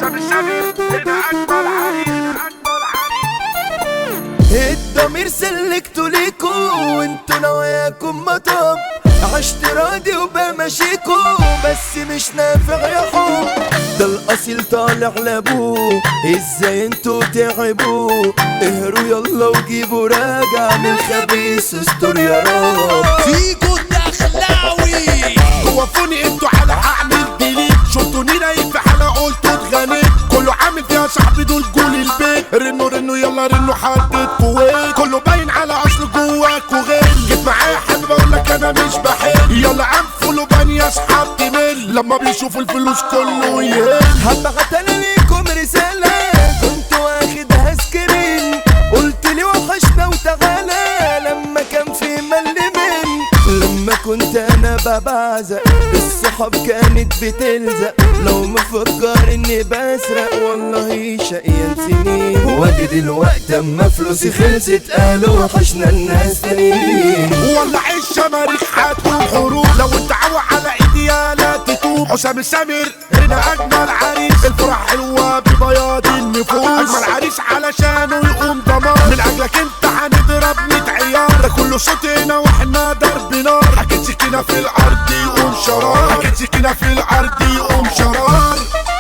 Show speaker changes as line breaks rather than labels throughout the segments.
سامي سامي هنا اجمل عريس اجمل عريس
الضمير سلكتوا ليكو وانتوا نواياكم مطب عشت راضي وبمشيكو بس مش نافع يا حب ده الاصيل طالع لابوه ازاي انتوا تعبوا اهروا يلا وجيبوا راجع من خبيث استر يا رب
فيكو الدخلاوي
وقفوني انتوا على هعمل ديليت شفتوني نايم في حالة قلت اتغنيت كله عامل فيها صاحبي دول جول البيت رنوا رنوا يلا رنوا حدد كويت كله باين على اصل جواك وغير جيت معايا حد بقول لك انا مش بحب يلا انفل وبان يا اصحاب تمل لما بيشوفوا الفلوس كله يهل
هبعت انا ليكم رسالة كنت واخدها سكرين قلت لي وحشنا وتعالى لما كان في مل من لما كنت انا ببعزق الصحاب كانت بتلزق لو مفكر اني بسرق والله شقيان سنين وادي دلوقتي اما فلوسي خلصت قالوا وحشنا الناس تانيين
ولا عيش شماريخ حتوم حروب لو انت عوى على ايدي لا تتوب حسام السمير هنا اجمل عريس الفرح حلوه ببياض النفوس اجمل عريس علشانه يقوم دمار من اجلك انت هنضرب 100 عيار ده كله صوت هنا واحنا ضرب نار حكيت سكينه في الارض يقوم شرار حكيت سكينه في الارض يقوم شرار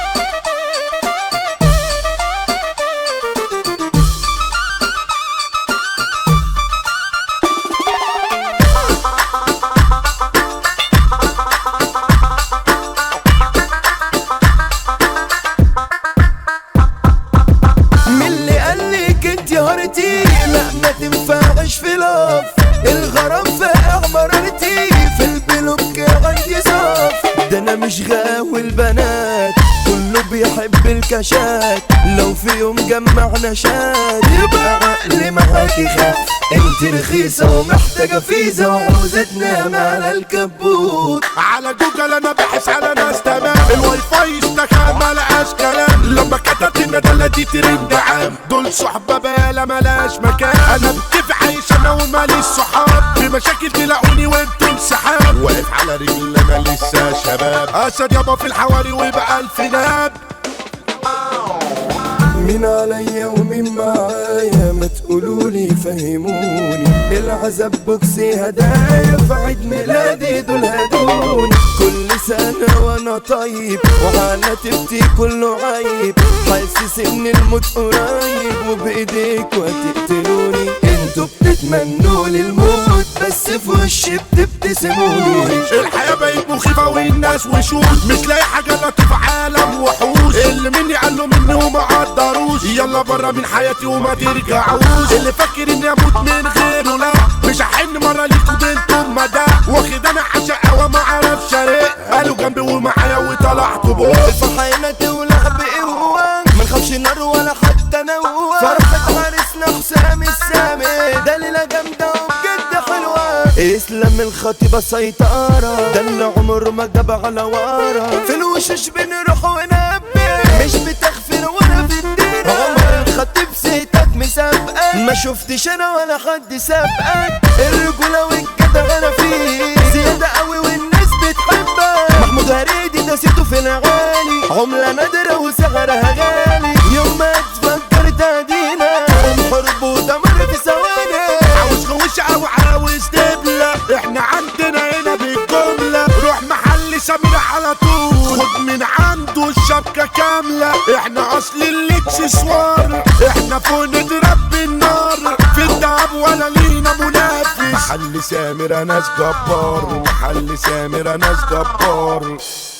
من اللي قال لك انت هرتي لا ما تنفعش في لاف الغرام فاقع مرارتي في البلوك عندي صاف ده انا مش غاوي البنات كله بيحب الكشات لو في يوم جمعنا شات يبقى عقلي معاكي خاف انت رخيصة ومحتاجة فيزا وعاوزة تنام على الكبوت
على جوجل انا بحث على ناس تمام الواي فاي اشتكى ما لقاش كلام لما كتبت المدلة دي ترند عام دول صحبة بلا ملاش مكان انا بتفق عايش انا وماليش صحاب في مشاكل تلاقوني وانتوا انسحاب واقف على رجل انا لسه شباب اسد يابا في الحواري ويبقى الفناب
مين عليا ومين معايا ما تقولولي فهموني العذاب بوكسي هدايا في عيد ميلادي دول هدوني كل سنة وانا طيب وعلى تبتي كله عيب حاسس ان الموت قريب وبايديك وتقتلوني انتوا بتتمنوا لي الموت بس في وشي بتبتسموني
الحياة بقت مخيفة والناس وشوش مش لاقي حاجة لا في عالم وحوش اللي مني قال له مني وما قدروش يلا برا من حياتي وما ترجعوش اللي فاكر اني اموت من غيره لا مش هحن مرة ليكوا بنتم مدى واخد انا عشقة وما اعرفش ارق قالوا جنبي ومعايا وطلعت بوق
الفرحة تولع بقوة ما نخافش نار ولا حتى نوة فرحة عرسنا حسام السامي دليلة جامدة وبجد حلوة اسلام الخطيبة سيطرة ده اللي عمره ما جاب على ورا في الوشوش بنروح ونبي مش بتغفر ولا في الديرة عمر الخطيب سيتك مسابقة ما شفتش انا ولا حد سابقك الرجولة والجدع انا فيه زيادة قوي والناس بتحبك محمود هريدي ده سيته في العالي عملة نادرة وسعرها غالي يوم ما تفكر تهدينا قوم حرب ودمر في ثواني
عاوز خوش او عاوز دبلة احنا عندنا هنا بالجملة روح محل سمير على طول خد من عنده الشبكة كاملة احنا اصل الاكسسوار احنا فوق نضرب بالنار في الدهب ولا لينا منافس محل سامر ناس جبار محل سامر ناس جبار